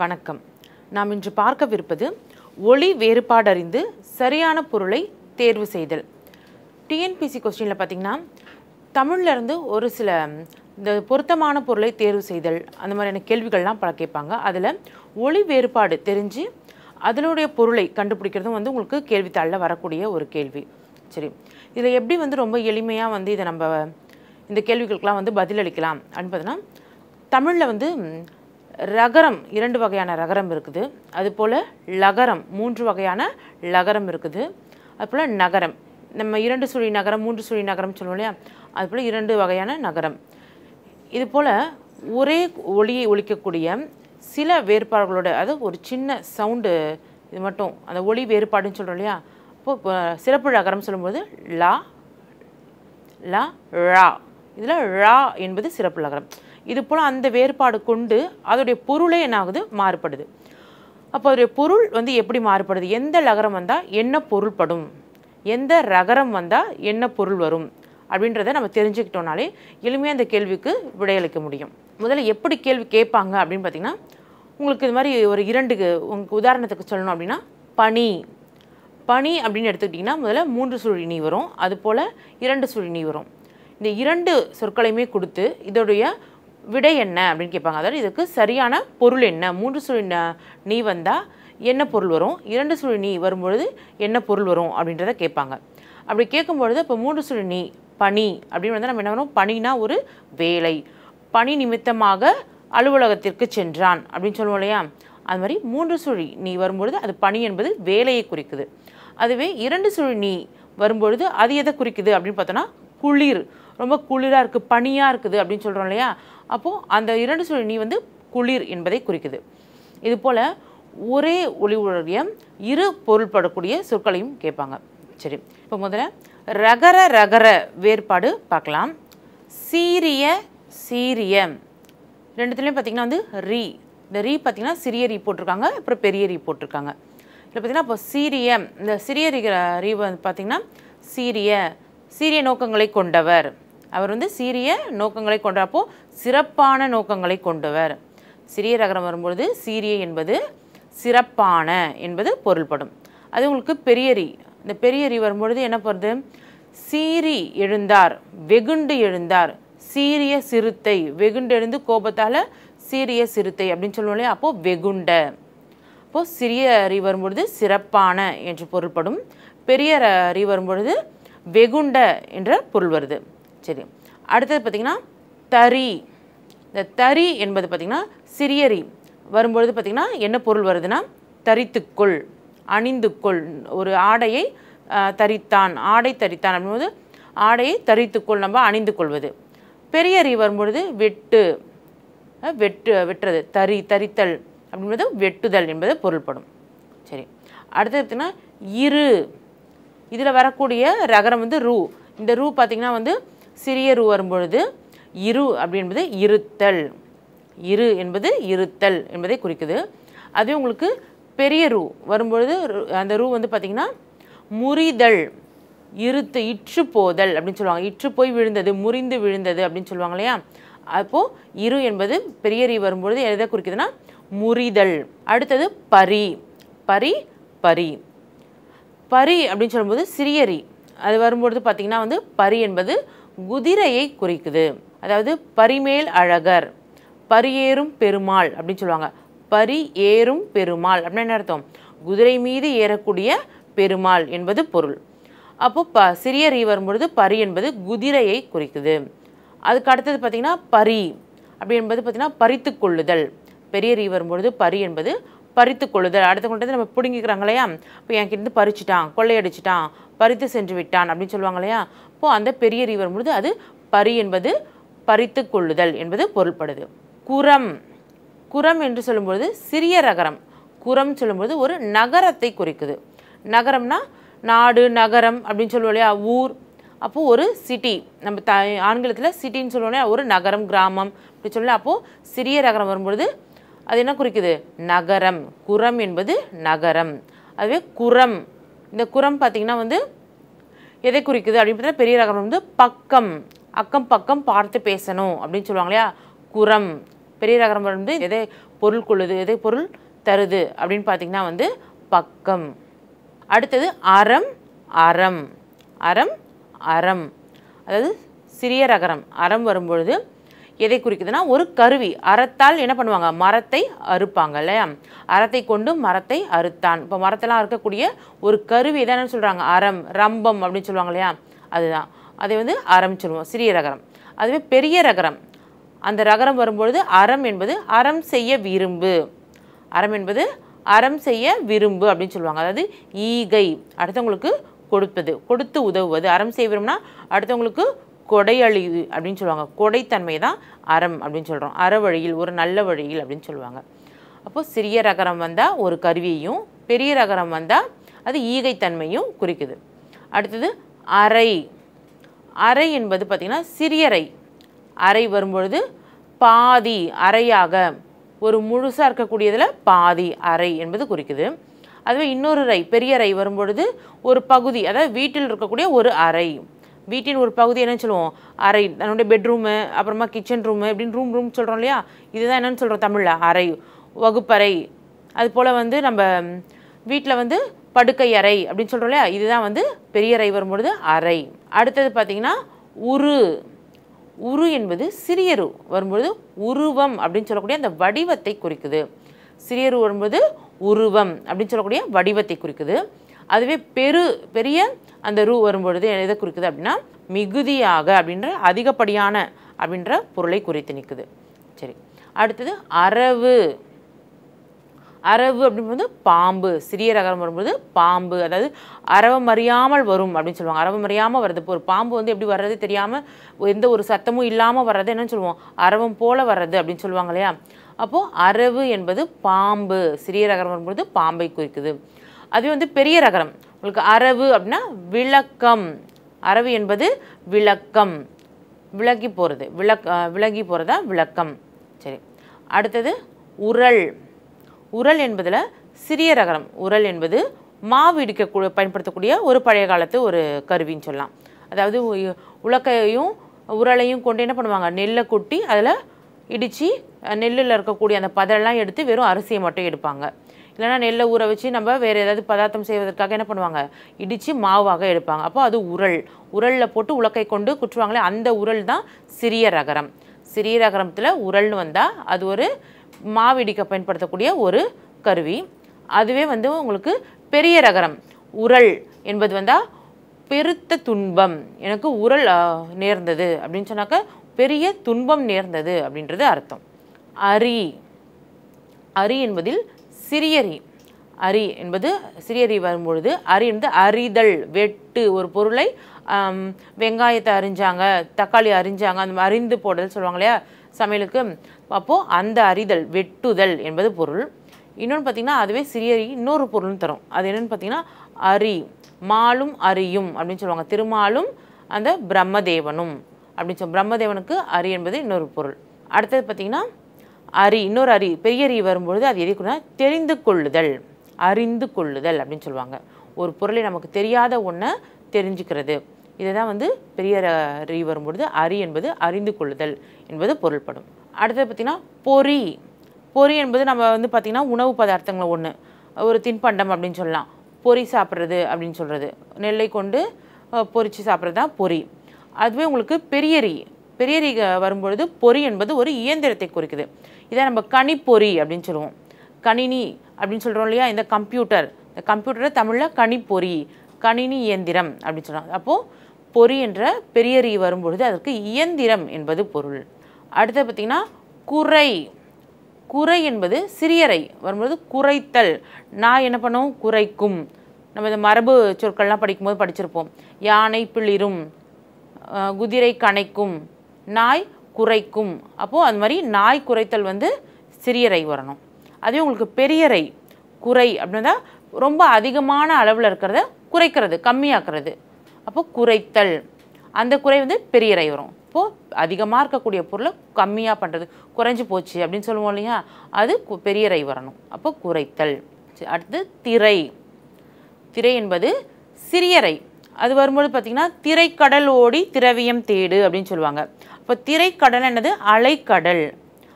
வணக்கம் நாம் இன்று பார்க்கவிருப்பது ஒளி வேறுபாடறிந்து சரியான பொருளை தேர்வு செய்தல் டிஎன்பிசி கொஸ்டினில் பார்த்தீங்கன்னா தமிழ்ல இருந்து ஒரு சில இந்த பொருத்தமான பொருளை தேர்வு செய்தல் அந்த மாதிரியான கேள்விகள்லாம் பல கேட்பாங்க அதில் ஒளி வேறுபாடு தெரிஞ்சு அதனுடைய பொருளை கண்டுபிடிக்கிறதும் வந்து உங்களுக்கு கேள்வித்தாளில் வரக்கூடிய ஒரு கேள்வி சரி இதில் எப்படி வந்து ரொம்ப எளிமையாக வந்து இதை நம்ம இந்த கேள்விகளுக்கெல்லாம் வந்து பதிலளிக்கலாம் அப்படின்னு பார்த்தீங்கன்னா தமிழில் வந்து ம், ரகரம் இரண்டு வகையான ரகரம் இருக்குது அதுபோல் லகரம் மூன்று வகையான லகரம் இருக்குது அதுபோல் நகரம் நம்ம இரண்டு சுழி நகரம் மூன்று சுழி நகரம் சொல்லுவோம் இல்லையா அதுபோல் இரண்டு வகையான நகரம் இது போல் ஒரே ஒளியை ஒலிக்கக்கூடிய சில வேறுபாடுகளோட அதாவது ஒரு சின்ன சவுண்டு இது மட்டும் அந்த ஒளி வேறுபாடுன்னு சொல்கிறோம் இல்லையா அப்போது இப்போ சிறப்பு நகரம் சொல்லும்போது லா லா ழா இதில் ழா என்பது சிறப்பு லகரம் இது போல் அந்த வேறுபாடு கொண்டு அதோடைய பொருளே என்ன ஆகுது மாறுபடுது அப்போ அதோடைய பொருள் வந்து எப்படி மாறுபடுது எந்த லகரம் வந்தால் என்ன பொருள்படும் எந்த ரகரம் வந்தால் என்ன பொருள் வரும் அப்படின்றத நம்ம தெரிஞ்சுக்கிட்டோம்னாலே எளிமையாக அந்த கேள்விக்கு விடையளிக்க முடியும் முதல்ல எப்படி கேள்வி கேட்பாங்க அப்படின்னு பார்த்தீங்கன்னா உங்களுக்கு இது மாதிரி ஒரு இரண்டுக்கு உங்களுக்கு உதாரணத்துக்கு சொல்லணும் அப்படின்னா பனி பனி அப்படின்னு எடுத்துக்கிட்டிங்கன்னா முதல்ல மூன்று சுழி நீ வரும் அதுபோல் இரண்டு சுழி நீ வரும் இந்த இரண்டு சொற்களையுமே கொடுத்து இதோடைய விடை என்ன அப்படின்னு கேட்பாங்க அதாவது இதுக்கு சரியான பொருள் என்ன மூன்று சுழி ந- நீ வந்தால் என்ன பொருள் வரும் இரண்டு சுழி நீ வரும்பொழுது என்ன பொருள் வரும் அப்படின்றத கேட்பாங்க அப்படி கேட்கும்பொழுது இப்போ மூன்று சுழி நீ பனி அப்படின்னு வந்தால் நம்ம என்ன வரும் பனினா ஒரு வேலை பணி நிமித்தமாக அலுவலகத்திற்கு சென்றான் அப்படின்னு சொல்லுவோம் இல்லையா அது மாதிரி மூன்று சுழி நீ வரும்பொழுது அது பணி என்பது வேலையை குறிக்குது அதுவே இரண்டு சுழி நீ வரும்பொழுது அது எதை குறிக்குது அப்படின்னு பார்த்தோன்னா குளிர் ரொம்ப குளிராக இருக்குது பனியாக இருக்குது அப்படின்னு சொல்கிறோம் இல்லையா அப்போது அந்த இரண்டு சுழி நீ வந்து குளிர் என்பதை குறிக்குது இது போல் ஒரே ஒளி உடைய இரு பொருள்படக்கூடிய சொற்களையும் கேட்பாங்க சரி இப்போ முதல்ல ரகர ரகர வேறுபாடு பார்க்கலாம் சீரிய சீரிய ரெண்டுத்துலேயும் பார்த்தீங்கன்னா வந்து ரீ இந்த ரீ பார்த்தீங்கன்னா சிறிய ரீ போட்டிருக்காங்க அப்புறம் பெரிய ரீ போட்டிருக்காங்க இதில் பார்த்தீங்கன்னா இப்போ சீரிய இந்த சிறிய ரீ ரீ வந்து பார்த்தீங்கன்னா சீரிய சீரிய நோக்கங்களை கொண்டவர் அவர் வந்து சீரிய நோக்கங்களை கொண்ட அப்போ சிறப்பான நோக்கங்களை கொண்டவர் சிறிய ரகரம் வரும்பொழுது சீரிய என்பது சிறப்பான என்பது பொருள்படும் அது உங்களுக்கு பெரிய ரீ இந்த பெரிய ரீ வரும்பொழுது என்ன போகிறது சீறி எழுந்தார் வெகுண்டு எழுந்தார் சீரிய சிறுத்தை வெகுண்டு எழுந்து கோபத்தால் சீரிய சிறுத்தை அப்படின்னு சொல்லுவோம் இல்லையா அப்போது வெகுண்ட அப்போது சிறிய அறி வரும்பொழுது சிறப்பான என்று பொருள்படும் பெரிய ர- அறி வரும்பொழுது வெகுண்ட என்ற பொருள் வருது சரி அடுத்தது பார்த்திங்கன்னா தறி இந்த தறி என்பது பார்த்திங்கன்னா சிறியரி வரும்பொழுது பார்த்திங்கன்னா என்ன பொருள் வருதுன்னா தரித்துக்கொள் அணிந்துக்கொள் ஒரு ஆடையை ஆஹ், தரித்தான் ஆடை தரித்தான் அப்படின்போது ஆடையை தரித்துக்கொள் நம்ம அணிந்து கொள்வது பெரிய அறி வரும்பொழுது வெட்டு அஹ் வெட்டு வெட்டுறது தறி தரித்தல் அப்படின்றது வெட்டுதல் என்பது பொருள்படும் சரி அடுத்தது பார்த்தீங்கன்னா இரு இதில் வரக்கூடிய ரகரம் வந்து ரூ இந்த ரூ பார்த்திங்கன்னா வந்து சிறிய ரூ வரும்பொழுது இரு அப்படி என்பது இருத்தல் இரு என்பது இருத்தல் என்பதை குறிக்குது அதுவே உங்களுக்கு பெரிய ரூ வரும்பொழுது ரு- அந்த ரூ வந்து பார்த்திங்கன்னா முறிதல் இருத்து இற்று போதல் அப்படின்னு சொல்லுவாங்க இற்று போய் விழுந்தது முறிந்து விழுந்தது அப்படின்னு சொல்லுவாங்க இல்லையா அப்போது இரு என்பது பெரிய ரீ வரும்பொழுது எதை குறிக்குதுன்னா முறிதல் அடுத்தது பரி பரி பரி பரி அப்படின்னு சொல்லும்போது சிறியரி அது வரும்பொழுது பார்த்திங்கன்னா வந்து பரி என்பது குதிரையை குறிக்குது அதாவது பரிமேல் அழகர் பரியேறும் பெருமாள் அப்படின்னு சொல்லுவாங்க பரி ஏறும் பெருமாள் அப்படின்னு என்ன அர்த்தம் குதிரை மீது ஏறக்கூடிய பெருமாள் என்பது பொருள் அப்போ ப சிறிய ரீ வரும்பொழுது பரி என்பது குதிரையை குறிக்குது அதுக்கு அடுத்தது பார்த்திங்கன்னா பரி அப்படி என்பது பார்த்திங்கன்னா பறித்து கொள்ளுதல் பெரிய ரீ வரும்பொழுது பரி என்பது பறித்து கொள்ளுதல் அடுத்தவங்கள்ட்ட நம்ம பிடுங்கிக்கிறாங்க இல்லையா இப்போ என்கிட்ட பறிச்சுட்டான் கொள்ளையடிச்சிட்டான் பறித்து சென்று விட்டான் அப்படின்னு சொல்லுவாங்க இல்லையா அப்போ அந்த பெரிய ரீ வரும்பொழுது அது பரி என்பது பறித்து கொள்ளுதல் என்பது பொருள்படுது குரம் குரம் என்று சொல்லும்பொழுது சிறிய ரகரம் குரம் சொல்லும்போது ஒரு நகரத்தை குறிக்குது நகரம்னா நாடு நகரம் அப்படின்னு சொல்லுவோம் இல்லையா ஊர் அப்போது ஒரு சிட்டி நம்ம த ஆங்கிலத்தில் சிட்டின்னு சொல்லுவோம் இல்லையா ஒரு நகரம் கிராமம் அப்படி சொல்லலாம் அப்போது சிறிய நகரம் வரும்பொழுது அது என்ன குறிக்குது நகரம் குரம் என்பது நகரம் அதுவே குரம் இந்த குரம் பார்த்திங்கன்னா வந்து எதை குறிக்குது அப்படின்னு பார்த்தா பெரிய ரகம் வந்து பக்கம் அக்கம் பக்கம் பார்த்து பேசணும் அப்படின்னு சொல்லுவாங்க இல்லையா குரம் பெரிய ரகரம் வந்து எதை பொருள் கொள்ளுது எதை பொருள் தருது அப்படின்னு பார்த்தீங்கன்னா வந்து பக்கம் அடுத்தது அறம் அறம் அறம் அறம் அதாவது சிறிய ரகரம் அறம் வரும்பொழுது எதை குறிக்குதுன்னா ஒரு கருவி அறத்தால் என்ன பண்ணுவாங்க மரத்தை அறுப்பாங்க இல்லையா அறத்தை கொண்டு மரத்தை அறுத்தான் இப்போ மரத்தெல்லாம் அறுக்கக்கூடிய ஒரு கருவி என்னன்னு சொல்கிறாங்க அறம் ரம்பம் அப்படின்னு சொல்லுவாங்க இல்லையா அதுதான் அதை வந்து அறம் சொல்லுவோம் சிறிய ரகரம் அதுவே பெரிய ரகரம் அந்த ரகரம் வரும்பொழுது அறம் என்பது அறம் செய்ய விரும்பு அறம் என்பது அறம் செய்ய விரும்பு அப்படின்னு சொல்லுவாங்க அதாவது ஈகை அடுத்தவங்களுக்கு கொடுப்பது கொடுத்து உதவுவது அறம் செய்ய விரும்புனா அடுத்தவங்களுக்கு கொடையழிவு அப்படின்னு சொல்லுவாங்க கொடைத்தன்மை தான் அறம் அப்படின்னு சொல்கிறோம் அற வழியில் ஒரு நல்ல வழியில் அப்படின்னு சொல்லுவாங்க அப்போது சிறிய ரகரம் வந்தால் ஒரு கருவியையும் பெரிய ரகரம் வந்தால் அது ஈகைத்தன்மையும் குறிக்குது அடுத்தது அறை அறை என்பது பார்த்திங்கன்னா சிறியறை அறை வரும்பொழுது பாதி அறையாக ஒரு முழுசாக இருக்கக்கூடியதில் பாதி அறை என்பது குறிக்குது அதுவே இன்னொரு ரை பெரிய அறை வரும்பொழுது ஒரு பகுதி அதாவது வீட்டில் இருக்கக்கூடிய ஒரு அறை வீட்டின் ஒரு பகுதி என்னன்னு சொல்லுவோம் அறை தன்னுடைய பெட்ரூமு அப்புறமா கிச்சன் ரூமு இப்படின்னு ரூம் ரூம் சொல்கிறோம் இல்லையா இதுதான் என்னன்னு சொல்கிறோம் தமிழில் அறை வகுப்பறை அது போல் வந்து நம்ம வீட்டில் வந்து படுக்கை அறை அப்படின்னு சொல்கிறோம் இல்லையா இதுதான் வந்து பெரிய அறை வரும்பொழுது அறை அடுத்தது பார்த்திங்கன்னா உரு உரு என்பது சிறியரு வரும்பொழுது உருவம் அப்படின்னு சொல்லக்கூடிய அந்த வடிவத்தை குறிக்குது சிறியரு வரும்போது உருவம் அப்படின்னு சொல்லக்கூடிய வடிவத்தை குறிக்குது அதுவே பெரு பெரிய அந்த ரூ வரும்பொழுது எதை குறிக்குது அப்படின்னா மிகுதியாக அப்படின்ற அதிகப்படியான அப்படின்ற பொருளை குறித்து நிற்குது சரி அடுத்தது அரவு அரவு அப்படிங்கும்போது பாம்பு சிறிய ரகரம் வரும்போது பாம்பு அதாவது அரவம் அறியாமல் வரும் அப்படின்னு சொல்லுவாங்க அரவம் அறியாமல் வருது இப்போ ஒரு பாம்பு வந்து எப்படி வர்றது தெரியாமல் எந்த ஒரு சத்தமும் இல்லாமல் வர்றது என்னன்னு சொல்லுவோம் அரவம் போல வர்றது அப்படின்னு சொல்லுவாங்க இல்லையா அப்போது அரவு என்பது பாம்பு சிறிய ரகரம் வரும்போது பாம்பை குறிக்குது அதுவே வந்து பெரிய ரகரம் உங்களுக்கு அரவு அப்படின்னா விளக்கம் அரவு என்பது விளக்கம் விலகி போகிறது விளக் அஹ் விலகி போகிறதா விளக்கம் சரி அடுத்தது உரல் உரல் என்பதில் சிறிய ரகரம் உரல் என்பது மாவு இடிக்க பயன்படுத்தக்கூடிய ஒரு பழைய காலத்து ஒரு கருவின்னு சொல்லலாம் அதாவது உ- உலக்கையையும் உரலையும் கொண்டு என்ன பண்ணுவாங்க நெல்லை கொட்டி அதில் இடித்து நெல்லில் இருக்கக்கூடிய அந்த பதெல்லாம் எடுத்து வெறும் அரிசியை மட்டும் எடுப்பாங்க இல்லைன்னா நெல்லை ஊற வச்சு நம்ம வேறு ஏதாவது பதார்த்தம் செய்வதற்காக என்ன பண்ணுவாங்க இடித்து மாவாக எடுப்பாங்க அப்போ அது உரல் உரலில் போட்டு உலக்கை கொண்டு குற்றுவாங்களே அந்த உரல் தான் சிறிய ரகரம் சிறிய ரகரத்தில் உரல்னு வந்தால் அது ஒரு மாவிடிக்க பயன்படுத்தக்கூடிய ஒரு கருவி அதுவே வந்து உங்களுக்கு பெரிய ரகரம் உரல் என்பது வந்தால் பெருத்த துன்பம் எனக்கு உரல் ஆ, நேர்ந்தது அப்படின்னு சொன்னாக்க பெரிய துன்பம் நேர்ந்தது அப்படின்றது அர்த்தம் அரி அரி என்பதில் சிறியரி அரி என்பது சிறியரி வரும்பொழுது அரி என்பது அறிதல் வெட்டு ஒரு பொருளை ஆம், வெங்காயத்தை அரிஞ்சாங்க தக்காளி அரிஞ்சாங்க அந்த மாதிரி அரிந்து போடுதல் சொல்லுவாங்க இல்லையா சமையலுக்கு அப்போது அந்த அறிதல் வெட்டுதல் என்பது பொருள் இன்னொன்று பார்த்தீங்கன்னா அதுவே சிறியரி இன்னொரு பொருள்னு தரும் அது என்னன்னு பார்த்தீங்கன்னா அரி மாலும் அரியும் அப்படின்னு சொல்லுவாங்க திருமாலும் அந்த பிரம்மதேவனும் அப்படின்னு சொல் பிரம்மதேவனுக்கு அரி என்பது இன்னொரு பொருள் அடுத்தது பார்த்தீங்கன்னா அரி இன்னொரு அரி பெரிய அரி வரும்பொழுது அது எதுக்குன்னா தெரிந்து கொள்ளுதல் அறிந்து கொள்ளுதல் அப்படின்னு சொல்லுவாங்க ஒரு பொருளை நமக்கு தெரியாத ஒன்றை தெரிஞ்சுக்கிறது இதை தான் வந்து பெரிய ர- அரி வரும்பொழுது அரி என்பது அறிந்து கொள்ளுதல் என்பது பொருள்படும் அடுத்தது பார்த்திங்கன்னா பொறி பொறி என்பது நம்ம வந்து பார்த்திங்கன்னா உணவு பதார்த்தங்கள் ஒன்று ஒரு தின்பண்டம் அப்படின்னு சொல்லலாம் பொறி சாப்பிட்றது அப்படின்னு சொல்கிறது நெல்லை கொண்டு அஹ், பொரிச்சு சாப்பிட்றது தான் பொறி அதுவே உங்களுக்கு பெரியரி பெரியரி அஹ், வரும்பொழுது பொறி என்பது ஒரு இயந்திரத்தை குறிக்குது இதை நம்ம கணிப்பொறி அப்படின்னு சொல்லுவோம் கணினி அப்படின்னு சொல்கிறோம் இல்லையா இந்த கம்ப்யூட்டர் இந்த கம்ப்யூட்டரை தமிழில் கணிப்பொறி கணினி இயந்திரம் அப்படின்னு சொல்கிறாங்க அப்போது பொறி என்ற பெரியரி வரும்பொழுது அதற்கு இயந்திரம் என்பது பொருள் அடுத்து பார்த்திங்கன்னா குறை குறை என்பது சிறியரை வரும்போது குறைத்தல் நான் என்ன பண்ணும் குறைக்கும் நம்ம இந்த மரபு சொற்கள்லாம் படிக்கும்போது படிச்சிருப்போம் யானை பிளிரும் அஹ், குதிரை கணைக்கும் நாய் குறைக்கும் அப்போது அது மாதிரி நாய் குறைத்தல் வந்து சிறியரை வரணும் அதே உங்களுக்கு பெரியரை குறை அப்படின்னா ரொம்ப அதிகமான அளவில் இருக்கிறத குறைக்கிறது கம்மியாக்குறது அப்போ குறைத்தல் அந்த குறை வந்து பெரியரை வரும் இப்போது அதிகமாக இருக்கக்கூடிய பொருளை கம்மியாக பண்ணுறது குறைஞ்சு போச்சு அப்படின்னு சொல்லுவோம் இல்லையா அது கு- பெரியரை வரணும் அப்போ குறைத்தல் சரி, அடுத்து திரை திரை என்பது சிறியரை அது வரும்போது பார்த்திங்கன்னா திரைக்கடல் ஓடி திரவியம் தேடு அப்படின்னு சொல்லுவாங்க அப்போ திரைக்கடல் என்னது அலைக்கடல்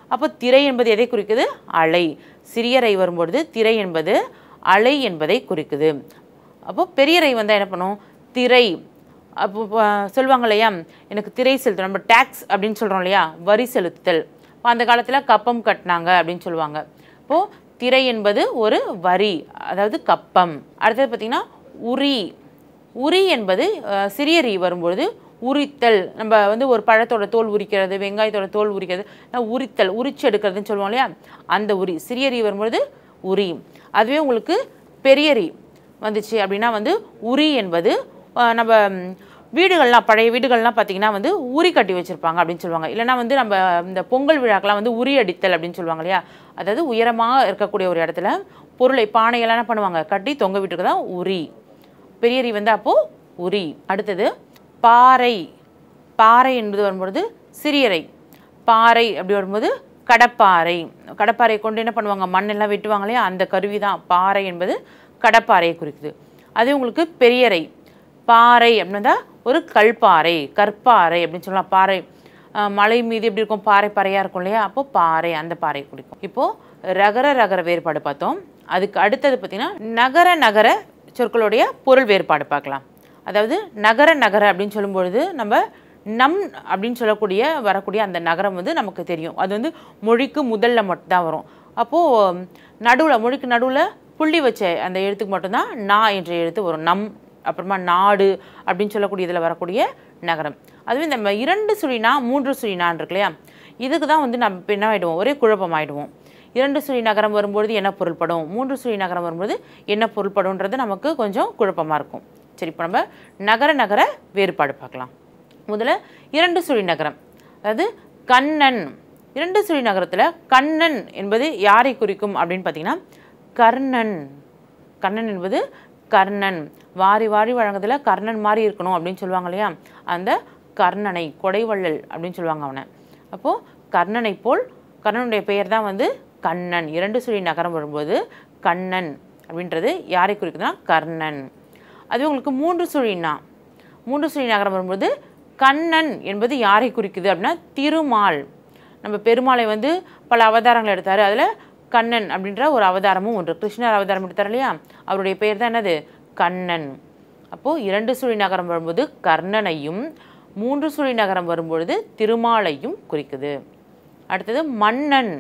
அப்போ திரை என்பது எதை குறிக்குது அலை சிறியரை வரும்பொழுது திரை என்பது அலை என்பதை குறிக்குது அப்போ பெரியரை வந்தால் என்ன பண்ணும் திரை அப்போ இப்போ சொல்லுவாங்க இல்லையா எனக்கு திரை செலுத்தணும் நம்ம டேக்ஸ் அப்படின்னு சொல்கிறோம் இல்லையா வரி செலுத்துதல் இப்போ அந்த காலத்தில் கப்பம் கட்டினாங்க அப்படின்னு சொல்லுவாங்க இப்போது திரை என்பது ஒரு வரி அதாவது கப்பம் அடுத்தது பார்த்திங்கன்னா உரி உரி என்பது அஹ், சிறிய ரீ வரும்பொழுது உரித்தல் நம்ம வந்து ஒரு பழத்தோட தோல் உரிக்கிறது வெங்காயத்தோட தோல் உரிக்கிறது அஹ், உரித்தல் உரிச்சு எடுக்கிறதுன்னு சொல்லுவோம் இல்லையா அந்த உரி சிறிய ரீ வரும்பொழுது உரி அதுவே உங்களுக்கு பெரிய ரீ வந்துச்சு அப்படின்னா வந்து உரி என்பது அஹ், நம்ம ம், வீடுகள்லாம் பழைய வீடுகள்லாம் பார்த்தீங்கன்னா வந்து உரி கட்டி வச்சுருப்பாங்க அப்படின்னு சொல்லுவாங்க இல்லைன்னா வந்து நம்ம இந்த பொங்கல் விழாக்கெல்லாம் வந்து உரி அடித்தல் அப்படின்னு சொல்லுவாங்க இல்லையா அதாவது உயரமாக இருக்கக்கூடிய ஒரு இடத்துல பொருளை பானையெல்லாம் என்ன பண்ணுவாங்க கட்டி தொங்க விட்டுருக்கு தான் உரி பெரியரி வந்து அப்போது உரி அடுத்தது பாறை பாறை என்பது வரும்பொழுது சிறியரை பாறை அப்படி வரும்போது கடப்பாறை கடப்பாறை கொண்டு என்ன பண்ணுவாங்க மண்ணெல்லாம் வெட்டுவாங்க இல்லையா அந்த கருவி தான் பாறை என்பது கடப்பாறையை குறிக்குது அதே உங்களுக்கு பெரியரை பாறை அப்படின்னா ஒரு கல்பாறை கற்பாறை அப்படின்னு சொல்லலாம் பாறை அஹ் மலை மீது எப்படி இருக்கும் பாறை பாறையாக இருக்கும் இல்லையா அப்போ பாறை அந்த பாறை குறிக்கும் இப்போது ரகர ரகர வேறுபாடு பார்த்தோம் அதுக்கு அடுத்தது பார்த்திங்கன்னா நகர நகர சொற்களுடைய பொருள் வேறுபாடு பார்க்கலாம் அதாவது நகர நகர அப்படின்னு சொல்லும்பொழுது நம்ம நம் அப்படின்னு சொல்லக்கூடிய வரக்கூடிய அந்த நகரம் வந்து நமக்கு தெரியும் அது வந்து மொழிக்கு முதல்ல மட்டும்தான் வரும் அப்போது நடுவில் மொழிக்கு நடுவில் புள்ளி வச்ச அந்த எழுத்துக்கு மட்டும்தான் நா என்ற எழுத்து வரும் நம் அப்புறமா நாடு அப்படின்னு சொல்லக்கூடிய இதில் வரக்கூடிய நகரம் அதுவே நம்ம இரண்டு சுழினா மூன்று சுழினான் இருக்கு இல்லையா இதுக்கு தான் வந்து நம்ம இப்ப என்ன ஆகிடுவோம் ஒரே குழப்பம் ஆயிடுவோம் இரண்டு சுழி நகரம் வரும்பொழுது என்ன பொருள்படும் மூன்று சுழி நகரம் வரும்போது என்ன பொருள்படும்ன்றது நமக்கு கொஞ்சம் குழப்பமாக இருக்கும் சரி இப்போ நம்ம நகர நகர வேறுபாடு பார்க்கலாம் முதல்ல இரண்டு சுழி நகரம் அதாவது கண்ணன் இரண்டு சுழி நகரத்தில் கண்ணன் என்பது யாரை குறிக்கும் அப்படின்னு பார்த்தீங்கன்னா கர்ணன் கர்ணன் என்பது கர்ணன் வாரி வாரி வழங்குறதுல கர்ணன் மாதிரி இருக்கணும் அப்படின்னு சொல்லுவாங்க இல்லையா அந்த கர்ணனை கொடைவள்ளல் அப்படின்னு சொல்லுவாங்க அவனை அப்போது கர்ணனை போல் கர்ணனுடைய பெயர் தான் வந்து கண்ணன் இரண்டு சுழி நகரம் வரும்போது கண்ணன் அப்படின்றது யாரை குறிக்குதுன்னா கர்ணன் அதுவே உங்களுக்கு மூன்று சுழின்னா மூன்று சுழி நகரம் வரும்போது கண்ணன் என்பது யாரை குறிக்குது அப்படின்னா திருமால் நம்ம பெருமாளை வந்து பல அவதாரங்கள் எடுத்தார் அதில் கண்ணன் அப்படின்ற ஒரு அவதாரமும் ஒன்று கிருஷ்ணர் அவதாரம் எடுத்தார் இல்லையா அவருடைய பெயர் தான் என்னது கண்ணன் அப்போது இரண்டு சுழி நகரம் வரும்போது கர்ணனையும் மூன்று சுழி நகரம் வரும்பொழுது திருமாலையும் குறிக்குது அடுத்தது மன்னன்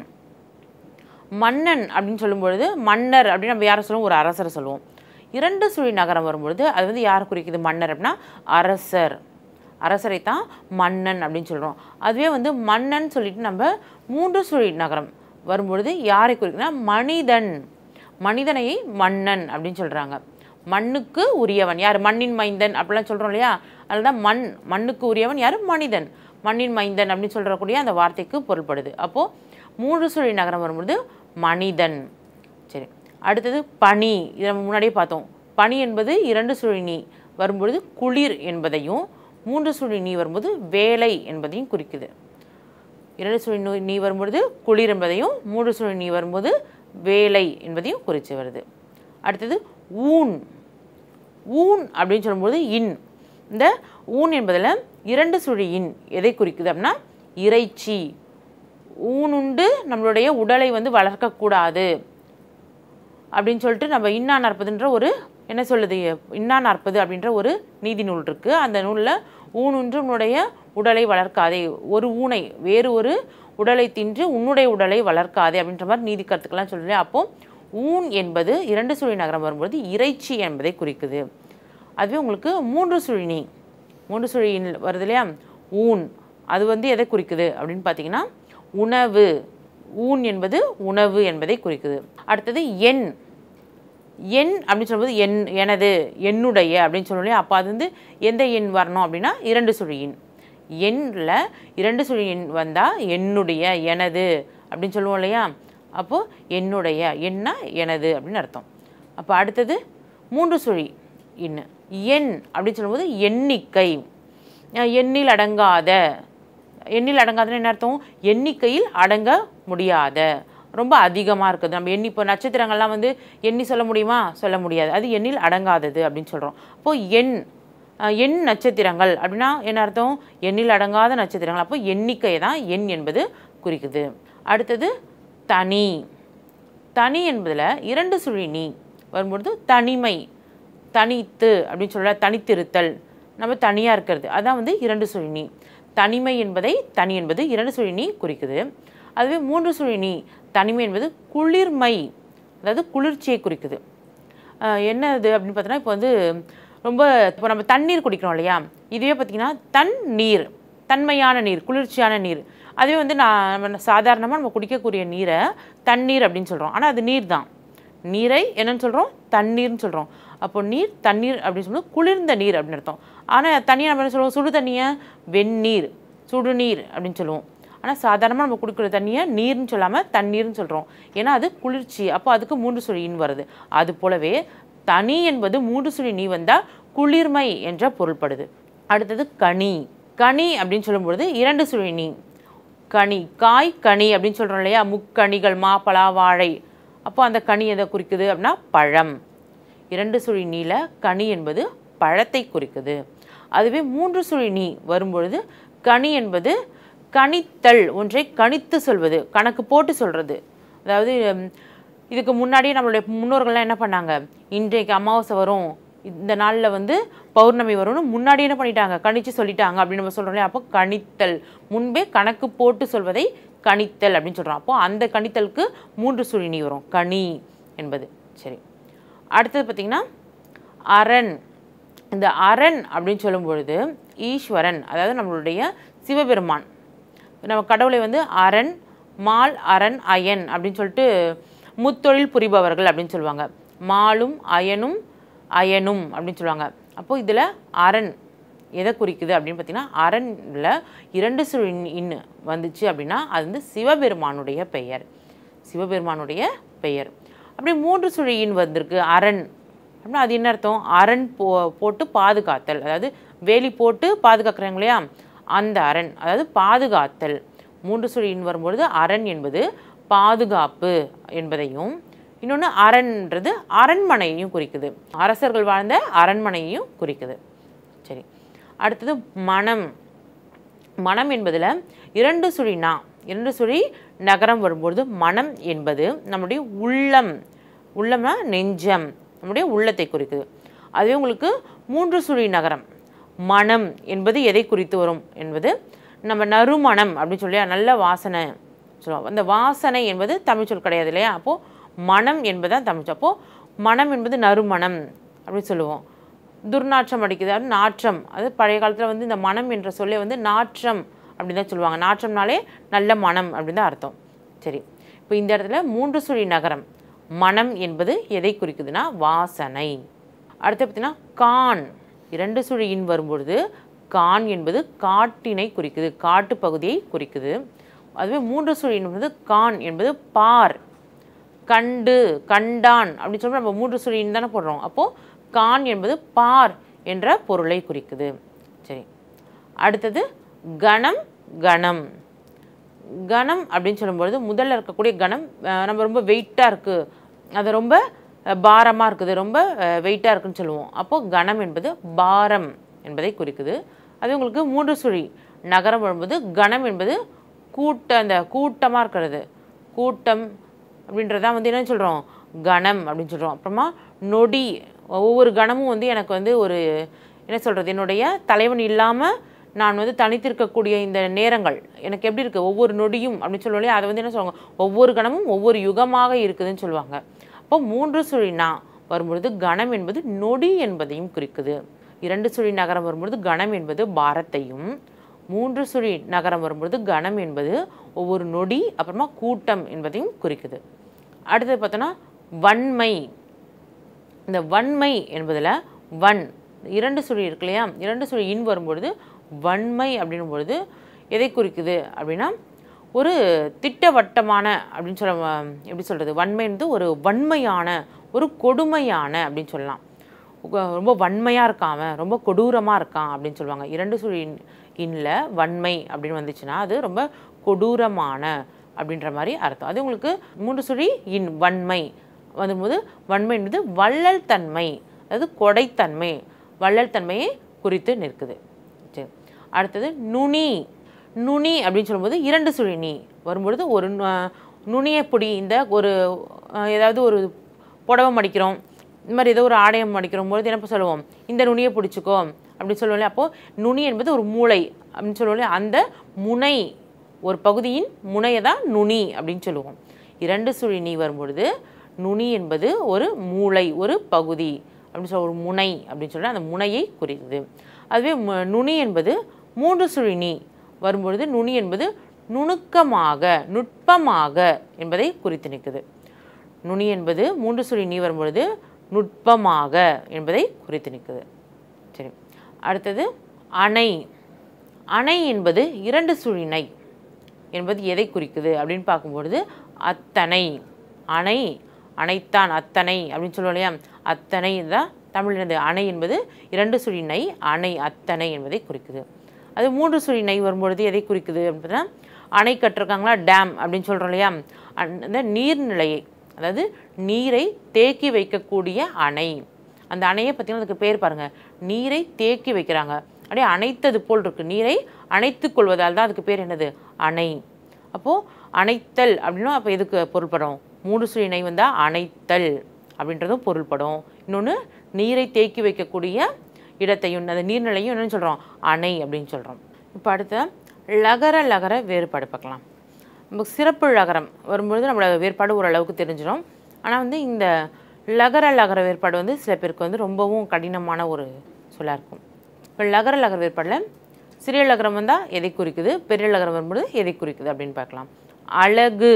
மன்னன் அப்படின்னு சொல்லும்பொழுது மன்னர் அப்படின்னு நம்ம யாரை சொல்லுவோம் ஒரு அரசரை சொல்லுவோம் இரண்டு சுழி நகரம் வரும்பொழுது அது வந்து யார் குறிக்குது மன்னர் அப்படின்னா அரசர் அரசரை தான் மன்னன் அப்படின்னு சொல்கிறோம் அதுவே வந்து மன்னன் சொல்லிட்டு நம்ம மூன்று சுழி நகரம் வரும்பொழுது யாரை குறிக்குதுன்னா மனிதன் மனிதனையை மன்னன் அப்படின்னு சொல்கிறாங்க மண்ணுக்கு உரியவன் யார் மண்ணின் மைந்தன் அப்படிலாம் சொல்கிறோம் இல்லையா அதுதான் மண் மண்ணுக்கு உரியவன் யார் மனிதன் மண்ணின் மைந்தன் அப்படின்னு சொல்கிறக்கூடிய அந்த வார்த்தைக்கு பொருள்படுது அப்போது மூன்று சுழி நகரம் வரும்பொழுது மனிதன் சரி அடுத்தது பனி இதை நம்ம முன்னாடியே பார்த்தோம் பனி என்பது இரண்டு சுழி நீ வரும்பொழுது குளிர் என்பதையும் மூன்று சுழி நீ வரும்போது வேலை என்பதையும் குறிக்குது இரண்டு சுழி நோய் நீ வரும்பொழுது குளிர் என்பதையும் மூன்று சுழி நீ வரும்போது வேலை என்பதையும் குறித்து வருது அடுத்தது ஊன் ஊன் அப்படின்னு சொல்லும்போது இன் இந்த ஊன் என்பதில் இரண்டு சுழி இன் எதை குறிக்குது அப்படின்னா இறைச்சி ஊனுண்டு நம்மளுடைய உடலை வந்து வளர்க்கக்கூடாது அப்படின்னு சொல்லிட்டு நம்ம இன்னா நாற்பதுன்ற ஒரு என்ன சொல்லுது இன்னா நாற்பது அப்படின்ற ஒரு நீதி நூல் இருக்குது அந்த நூலில் ஊனுன்று உன்னுடைய உடலை வளர்க்காதே ஒரு ஊனை வேறு ஒரு உடலை தின்று உன்னுடைய உடலை வளர்க்காதே அப்படின்ற மாதிரி நீதி கருத்துக்கெல்லாம் சொல்லி அப்போ ஊன் என்பது இரண்டு சுழி நகரம் வரும்பொழுது இறைச்சி என்பதை குறிக்குது அதுவே உங்களுக்கு மூன்று சுழினி மூன்று சுழி வருது இல்லையா ஊன் அது வந்து எதை குறிக்குது அப்படின்னு பார்த்தீங்கன்னா உணவு ஊன் என்பது உணவு என்பதை குறிக்குது அடுத்தது எண் எண் அப்படின்னு சொல்லும்போது என் எனது என்னுடைய அப்படின்னு சொல்லணும் இல்லையா அப்போ அது வந்து எந்த எண் வரணும் அப்படின்னா இரண்டு சுழி எண் எண்ணில் இரண்டு சுழி எண் வந்தால் என்னுடைய எனது அப்படின்னு சொல்லுவோம் இல்லையா அப்போது என்னுடைய எண்ணா எனது அப்படின்னு அர்த்தம் அப்போ அடுத்தது மூன்று சுழி எண் எண் அப்படின்னு சொல்லும்போது எண்ணிக்கை அஹ் எண்ணில் அடங்காத எண்ணில் அடங்காதுன்னு என்ன அர்த்தம் எண்ணிக்கையில் அடங்க முடியாத ரொம்ப அதிகமாக இருக்குது நம்ம எண்ணி இப்போ நட்சத்திரங்கள்லாம் வந்து எண்ணி சொல்ல முடியுமா சொல்ல முடியாது அது எண்ணில் அடங்காதது அப்படின்னு சொல்கிறோம் அப்போது எண் அஹ் எண் நட்சத்திரங்கள் அப்படின்னா என்ன அர்த்தம் எண்ணில் அடங்காத நட்சத்திரங்கள் அப்போ எண்ணிக்கை தான் எண் என்பது குறிக்குது அடுத்தது தனி தனி என்பதில் இரண்டு சுழி நீ வரும்பொழுது தனிமை தனித்து அப்படின்னு சொல்ல தனித்திருத்தல் நம்ம தனியாக இருக்கிறது அதான் வந்து இரண்டு சுழி நீ தனிமை என்பதை தனி என்பது இரண்டு சுழி நீ குறிக்குது அதுவே மூன்று சுழி நீ தனிமை என்பது குளிர்மை அதாவது குளிர்ச்சியை குறிக்குது ஆஹ் என்ன இது அப்படின்னு பார்த்தோன்னா இப்போ வந்து ரொம்ப இப்போ நம்ம தண்ணீர் குடிக்கிறோம் இல்லையா இதுவே பார்த்தீங்கன்னா தன் நீர் தன்மையான நீர் குளிர்ச்சியான நீர் அதுவே வந்து நான் நம்ம சாதாரணமாக நம்ம குடிக்கக்கூடிய நீரை தண்ணீர் அப்படின்னு சொல்கிறோம் ஆனால் அது நீர் தான் நீரை என்னன்னு சொல்கிறோம் தண்ணீர்னு சொல்கிறோம் அப்போ நீர் தண்ணீர் அப்படின்னு சொல்லும்போது குளிர்ந்த நீர் அப்படின்னு அர்த்தம் ஆனால் தண்ணியை நம்ம என்ன சொல்லுவோம் சுடு தண்ணியை வெந்நீர் சுடுநீர் அப்படின்னு சொல்லுவோம் ஆனால் சாதாரணமாக நம்ம குடிக்கிற தண்ணியை நீர்னு சொல்லாமல் தண்ணீர்னு சொல்கிறோம் ஏன்னா அது குளிர்ச்சி அப்போ அதுக்கு மூன்று சுழி இன் வருது அது போலவே தனி என்பது மூன்று சுழி நீ வந்தால் குளிர்மை என்ற பொருள்படுது அடுத்தது கனி கனி அப்படின்னு சொல்லும்பொழுது இரண்டு சுழி நீ கனி காய் கனி அப்படின்னு சொல்கிறோம் இல்லையா முக்கனிகள் மாப்பழா வாழை அப்போ அந்த கனி எதை குறிக்குது அப்படின்னா பழம் இரண்டு சுழி நீல கனி என்பது பழத்தை குறிக்குது அதுவே மூன்று சுழி நீ வரும்பொழுது கனி என்பது கணித்தல் ஒன்றை கணித்து சொல்வது கணக்கு போட்டு சொல்கிறது அதாவது ம், இதுக்கு முன்னாடியே நம்மளுடைய முன்னோர்கள்லாம் என்ன பண்ணாங்க இன்றைக்கு அமாவாசை வரும் இந்த நாளில் வந்து பௌர்ணமி வரும்னு முன்னாடி என்ன பண்ணிட்டாங்க கணிச்சு சொல்லிட்டாங்க அப்படின்னு நம்ம சொல்கிறோம் இல்லையா அப்போ கணித்தல் முன்பே கணக்கு போட்டு சொல்வதை கணித்தல் அப்படின்னு சொல்கிறோம் அப்போ அந்த கணித்தலுக்கு மூன்று சுழினி வரும் கனி என்பது சரி அடுத்தது பார்த்திங்கன்னா அரண் இந்த அரண் அப்படின்னு சொல்லும் பொழுது ஈஸ்வரன் அதாவது நம்மளுடைய சிவபெருமான் நம்ம கடவுளை வந்து அரண் மால் அரண் அயன் அப்படின்னு சொல்லிட்டு முத்தொழில் புரிபவர்கள் அப்படின்னு சொல்லுவாங்க மாலும் அயனும் அயனும் அப்படின்னு சொல்லுவாங்க அப்போது இதில் அரண் எதை குறிக்குது அப்படின்னு பார்த்தீங்கன்னா அரண்ல இரண்டு சுழி இன் வந்துச்சு அப்படின்னா அது வந்து சிவபெருமானுடைய பெயர் சிவபெருமானுடைய பெயர் அப்படி மூன்று சுழியின் வந்திருக்கு அரண் அப்படின்னா அது என்ன அர்த்தம் அரண் போ போட்டு பாதுகாத்தல் அதாவது வேலி போட்டு பாதுகாக்கிறாங்க இல்லையா அந்த அரண் அதாவது பாதுகாத்தல் மூன்று சுழியின் வரும்பொழுது அரண் என்பது பாதுகாப்பு என்பதையும் இன்னொன்று அரண்ன்றது அரண்மனையையும் குறிக்குது அரசர்கள் வாழ்ந்த அரண்மனையையும் குறிக்குது சரி அடுத்தது மனம் மனம் என்பதில் இரண்டு சுழி நா இரண்டு சுழி நகரம் வரும்பொழுது மனம் என்பது நம்முடைய உள்ளம் உள்ளம்னா நெஞ்சம் நம்முடைய உள்ளத்தை குறிக்குது அதுவே உங்களுக்கு மூன்று சுழி நகரம் மனம் என்பது எதை குறித்து வரும் என்பது நம்ம நறுமணம் அப்படின்னு சொல்லி நல்ல வாசனை சொல்லுவோம் அந்த வாசனை என்பது தமிழ் சொல் கிடையாது இல்லையா அப்போது மனம் என்பதுதான் தமிழ் சொல் அப்போது மனம் என்பது நறுமணம் அப்படின்னு சொல்லுவோம் துர்நாற்றம் அடிக்குது அது நாற்றம் அது பழைய காலத்தில் வந்து இந்த மனம் என்ற சொல்லே வந்து நாற்றம் அப்படின்னு தான் சொல்லுவாங்க நாற்றம்னாலே நல்ல மனம் அப்படின்னு தான் அர்த்தம் சரி இப்போ இந்த இடத்துல மூன்று சுழி நகரம் மனம் என்பது எதை குறிக்குதுன்னா வாசனை அடுத்து பார்த்தீங்கன்னா கான் இரண்டு சுழியின் வரும்பொழுது கான் என்பது காட்டினை குறிக்குது காட்டு பகுதியை குறிக்குது அதுவே மூன்று சுழியின் என்பது கான் என்பது பார் கண்டு கண்டான் அப்படின்னு சொல்லி நம்ம மூன்று சுழியின் தானே போடுறோம் அப்போது கான் என்பது பார் என்ற பொருளை குறிக்குது சரி அடுத்தது கணம் கணம் கணம் அப்படின்னு சொல்லும்பொழுது முதல்ல இருக்கக்கூடிய கணம் அஹ், நம்ம ரொம்ப வெயிட்டாக இருக்குது அது ரொம்ப பாரமாக இருக்குது ரொம்ப வெயிட்டாக இருக்குன்னு சொல்லுவோம் அப்போது கணம் என்பது பாரம் என்பதை குறிக்குது அது உங்களுக்கு மூன்று சுழி நகரம் வரும்போது கணம் என்பது கூட்ட அந்த கூட்டமாக இருக்கிறது கூட்டம் அப்படின்றதான் வந்து என்ன சொல்கிறோம் கணம் அப்படின்னு சொல்கிறோம் அப்புறமா நொடி ஒவ்வொரு கணமும் வந்து எனக்கு வந்து ஒரு என்ன சொல்கிறது என்னுடைய தலைவன் இல்லாமல் நான் வந்து தனித்திருக்கக்கூடிய இந்த நேரங்கள் எனக்கு எப்படி இருக்குது ஒவ்வொரு நொடியும் அப்படின்னு சொல்லுவோம் இல்லையா அதை வந்து என்ன சொல்லுவாங்க ஒவ்வொரு கணமும் ஒவ்வொரு யுகமாக இருக்குதுன்னு சொல்லுவாங்க அப்போ மூன்று சுழி நா வரும்பொழுது கணம் என்பது நொடி என்பதையும் குறிக்குது இரண்டு சுழி நகரம் வரும்பொழுது கணம் என்பது பாரத்தையும் மூன்று சுழி நகரம் வரும்பொழுது கணம் என்பது ஒவ்வொரு நொடி அப்புறமா கூட்டம் என்பதையும் குறிக்குது அடுத்தது பார்த்தோன்னா வன்மை இந்த வன்மை என்பதில் வன் இரண்டு சுழி இருக்கு இல்லையா இரண்டு சுழி இன் வரும்பொழுது வன்மை அப்படின்னும் பொழுது எதை குறிக்குது அப்படின்னா ஒரு திட்டவட்டமான அப்படின்னு சொல்ல எப்படி சொல்கிறது வன்மை வந்து ஒரு வன்மையான ஒரு கொடுமையான அப்படின்னு சொல்லலாம் உக- ரொம்ப வன்மையாக இருக்கான் அவன் ரொம்ப கொடூரமாக இருக்கான் அப்படின்னு சொல்லுவாங்க இரண்டு சுழி இன்ல வன்மை அப்படின்னு வந்துச்சுன்னா அது ரொம்ப கொடூரமான அப்படின்ற மாதிரி அர்த்தம் அது உங்களுக்கு மூன்று சுழி இன் வன்மை வரும்போது வன்மை என்பது வள்ளல் தன்மை அதாவது கொடைத்தன்மை வள்ளல் தன்மையை குறித்து நிற்குது சரி அடுத்தது நுனி நுனி அப்படின்னு சொல்லும்போது இரண்டு சுழி நீ வரும்பொழுது ஒரு நு- நுனியை பிடி இந்த ஒரு அஹ், ஏதாவது ஒரு புடவை மடிக்கிறோம் இந்த மாதிரி ஏதோ ஒரு ஆடையம் மடிக்கிறோம் பொழுது என்ன சொல்லுவோம் இந்த நுனியை பிடிச்சிக்கோ அப்படின்னு சொல்லுவோம் இல்லையா அப்போது நுனி என்பது ஒரு மூளை அப்படின்னு சொல்லுவோம் இல்லையா அந்த முனை ஒரு பகுதியின் முனையை தான் நுனி அப்படின்னு சொல்லுவோம் இரண்டு சுழி நீ வரும்பொழுது நுனி என்பது ஒரு மூளை ஒரு பகுதி அப்படின்னு சொல்ல ஒரு முனை அப்படின்னு சொல்லி அந்த முனையை குறிக்குது அதுவே மு- நுனி என்பது மூன்று சுழி நீ வரும்பொழுது நுனி என்பது நுணுக்கமாக நுட்பமாக என்பதை குறித்து நிற்குது நுனி என்பது மூன்று சுழி நீ வரும்பொழுது நுட்பமாக என்பதை குறித்து நிற்குது சரி அடுத்தது அணை அணை என்பது இரண்டு சுழினை என்பது எதை குறிக்குது அப்படின்னு பார்க்கும்பொழுது அத்தனை அணை அணைத்தான் அத்தனை அப்படின்னு சொல்லுவோம் இல்லையா அத்தனை தான் தமிழினது அணை என்பது இரண்டு சுழினை அணை அத்தனை என்பதை குறிக்குது அது மூன்று சுழினை வரும்பொழுது எதை குறிக்குது அப்படின்னா அணை கட்டிருக்காங்களா டேம் அப்படின்னு சொல்கிறோம் இல்லையா அந்த நீர்நிலையை அதாவது நீரை தேக்கி வைக்கக்கூடிய அணை அந்த அணையை பார்த்தீங்கன்னா அதுக்கு பேர் பாருங்கள் நீரை தேக்கி வைக்கிறாங்க அப்படியே அணைத்தது போல் இருக்கு நீரை அணைத்துக் கொள்வதால் தான் அதுக்கு பேர் என்னது அணை அப்போது அணைத்தல் அப்படின்னா அப்போ எதுக்கு பொருள்படும் மூன்று சுழி இணை வந்தால் அணைத்தல் அப்படின்றதும் பொருள்படும் இன்னொன்று நீரை தேக்கி வைக்கக்கூடிய இடத்தையும் அந்த நீர்நிலையும் என்னன்னு சொல்கிறோம் அணை அப்படின்னு சொல்கிறோம் இப்போ அடுத்த லகர லகர வேறுபாடு பார்க்கலாம் நம்ம சிறப்பு லகரம் வரும்பொழுது நம்மளோட வேறுபாடு ஓரளவுக்கு தெரிஞ்சிடும் ஆனால் வந்து இந்த லகர லகர வேறுபாடு வந்து சில பேருக்கு வந்து ரொம்பவும் கடினமான ஒரு சொல்லாக இருக்கும் இப்போ லகர லகர வேறுபாடில் சிறிய லகரம் வந்தால் எதை குறிக்குது பெரிய லகரம் வரும்போது எதை குறிக்குது அப்படின்னு பார்க்கலாம் அழகு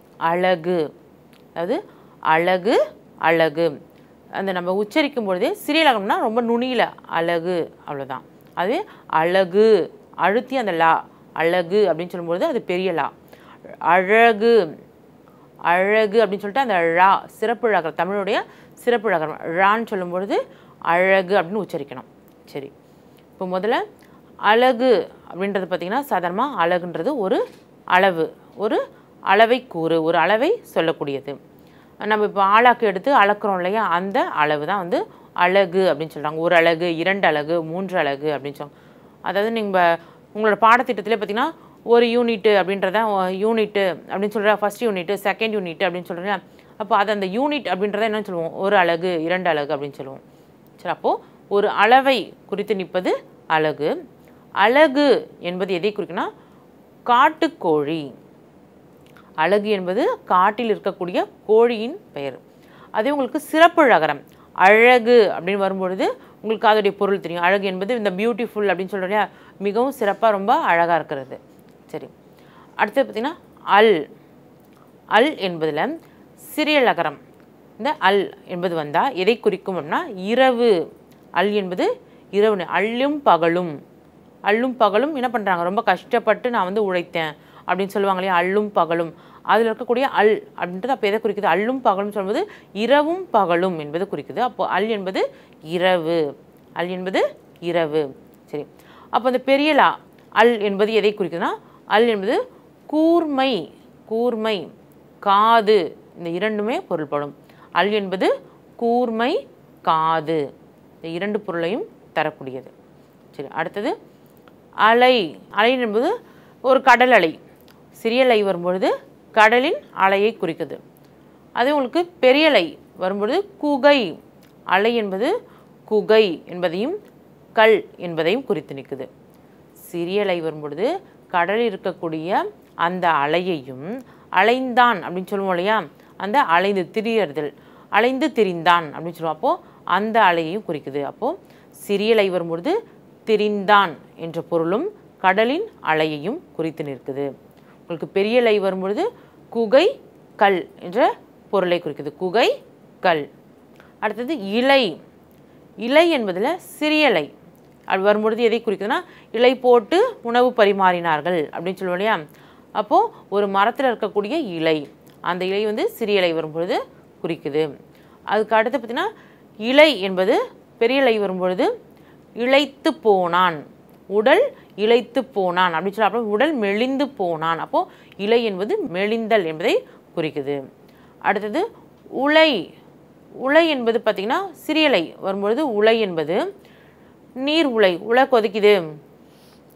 அழகு அதாவது அழகு அழகு அந்த நம்ம உச்சரிக்கும் பொழுதே சிறிய லகரம்னா ரொம்ப நுனியில் அழகு அவ்வளோதான் அது அழகு அழுத்தி அந்த லா அழகு அப்படின்னு சொல்லும்பொழுது அது பெரிய லா அழகு அழகு அப்படின்னு சொல்லிட்டு அந்த ழா சிறப்பு ழகரம் தமிழுடைய சிறப்பு ழகரம் ழான்னு சொல்லும்பொழுது அழகு அப்படின்னு உச்சரிக்கணும் சரி இப்போ முதல்ல அழகு அப்படின்றது பார்த்திங்கன்னா சாதாரணமாக அழகுன்றது ஒரு அளவு ஒரு அளவை கூறு ஒரு அளவை சொல்லக்கூடியது நம்ம இப்போ ஆளாக்கு எடுத்து அளக்குறோம் இல்லையா அந்த அளவு தான் வந்து அழகு அப்படின்னு சொல்கிறாங்க ஒரு அழகு இரண்டு அழகு மூன்று அழகு அப்படின்னு சொல்லுவாங்க அதாவது நீங்கள் உங்களோட பாடத்திட்டத்திலே பார்த்தீங்கன்னா ஒரு யூனிட்டு அப்படின்றத யூனிட்டு அப்படின்னு சொல்கிற ஃபஸ்ட் யூனிட்டு செகண்ட் யூனிட் அப்படின்னு சொல்கிறீங்க அப்போ அது அந்த யூனிட் அப்படின்றத என்ன சொல்லுவோம் ஒரு அழகு இரண்டு அழகு அப்படின்னு சொல்லுவோம் சரி அப்போது ஒரு அளவை குறித்து நிற்பது அழகு அழகு என்பது எதை குறிக்குன்னா காட்டுக்கோழி அழகு என்பது காட்டில் இருக்கக்கூடிய கோழியின் பெயர் அதே உங்களுக்கு சிறப்பு ழகரம் அழகு அப்படின்னு வரும்பொழுது உங்களுக்கு அதோடைய பொருள் தெரியும் அழகு என்பது இந்த பியூட்டிஃபுல் அப்படின்னு சொல்கிறோம் இல்லையா மிகவும் சிறப்பாக ரொம்ப அழகாக இருக்கிறது சரி அடுத்தது பார்த்திங்கன்னா அல் அல் என்பதில் சிறிய லகரம் இந்த அல் என்பது வந்தால் எதை குறிக்கும் அப்படின்னா இரவு அல் என்பது இரவு அள்ளும் பகலும் அள்ளும் பகலும் என்ன பண்ணுறாங்க ரொம்ப கஷ்டப்பட்டு நான் வந்து உழைத்தேன் அப்படின்னு சொல்லுவாங்க இல்லையா அள்ளும் பகலும் அதில் இருக்கக்கூடிய அல் அப்படின்றது அப்போ எதை குறிக்குது அள்ளும் பகலும் சொல்லும்போது இரவும் பகலும் என்பது குறிக்குது அப்போ அல் என்பது இரவு அல் என்பது இரவு சரி அப்போ அந்த பெரிய லா அல் என்பது எதை குறிக்குதுன்னா அல் என்பது கூர்மை கூர்மை காது இந்த இரண்டுமே பொருள்படும் அல் என்பது கூர்மை காது இந்த இரண்டு பொருளையும் தரக்கூடியது சரி அடுத்தது அலை அலை என்பது ஒரு கடல் அலை சிறிய அலை வரும்பொழுது கடலின் அலையை குறிக்குது அதே உங்களுக்கு பெரிய அலை வரும்பொழுது குகை அலை என்பது குகை என்பதையும் கல் என்பதையும் குறித்து நிற்குது சிறிய அலை வரும்பொழுது கடலில் இருக்கக்கூடிய அந்த அலையையும் அலைந்தான் அப்படின்னு சொல்லுவோம் இல்லையா அந்த அலைந்து திரியறுதல் அலைந்து திரிந்தான் அப்படின்னு சொல்லுவோம் அப்போது அந்த அலையையும் குறிக்குது அப்போது சிறிய அலை வரும்பொழுது திரிந்தான் என்ற பொருளும் கடலின் அலையையும் குறித்து நிற்குது உங்களுக்கு பெரிய அலை வரும்பொழுது குகை கல் என்ற பொருளை குறிக்குது குகை கல் அடுத்தது இலை இலை என்பதில் சிறிய இலை அது வரும்பொழுது எதை குறிக்குதுன்னா இலை போட்டு உணவு பரிமாறினார்கள் அப்படின்னு சொல்லுவோம் இல்லையா அப்போது ஒரு மரத்தில் இருக்கக்கூடிய இலை அந்த இலை வந்து சிறிய இலை வரும்பொழுது குறிக்குது அதுக்கு அடுத்து பார்த்திங்கன்னா இலை என்பது பெரிய இலை வரும்பொழுது இளைத்து போனான் உடல் இளைத்து போனான் அப்படின்னு சொல்லி அப்புறம் உடல் மெலிந்து போனான் அப்போது இலை என்பது மெலிந்தல் என்பதை குறிக்குது அடுத்தது உலை உலை என்பது பார்த்திங்கன்னா சிறியலை வரும்பொழுது உலை என்பது நீர் உலை உலை கொதிக்குது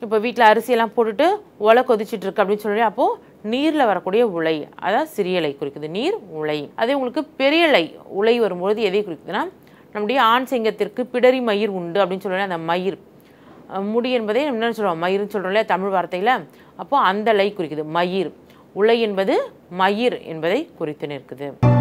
இப்போ வீட்டில் அரிசியெல்லாம் போட்டுட்டு ஒலை கொதிச்சிட்டு இருக்கு அப்படின்னு சொல்லி அப்போது நீரில் வரக்கூடிய உலை அதான் சிறியலை குறிக்குது நீர் உலை அதே உங்களுக்கு பெரியலை உலை வரும்பொழுது எதை குறிக்குதுன்னா நம்முடைய ஆண் சிங்கத்திற்கு பிடரி மயிர் உண்டு அப்படின்னு சொல்லி அந்த மயிர் அஹ் முடி என்பதை நம்ம என்ன சொல்கிறோம் மயிர்னு சொல்கிறோம் இல்லையா தமிழ் வார்த்தையில் அப்போ அந்த லை குறிக்குது மயிர் உலை என்பது மயிர் என்பதை குறித்து நிற்குது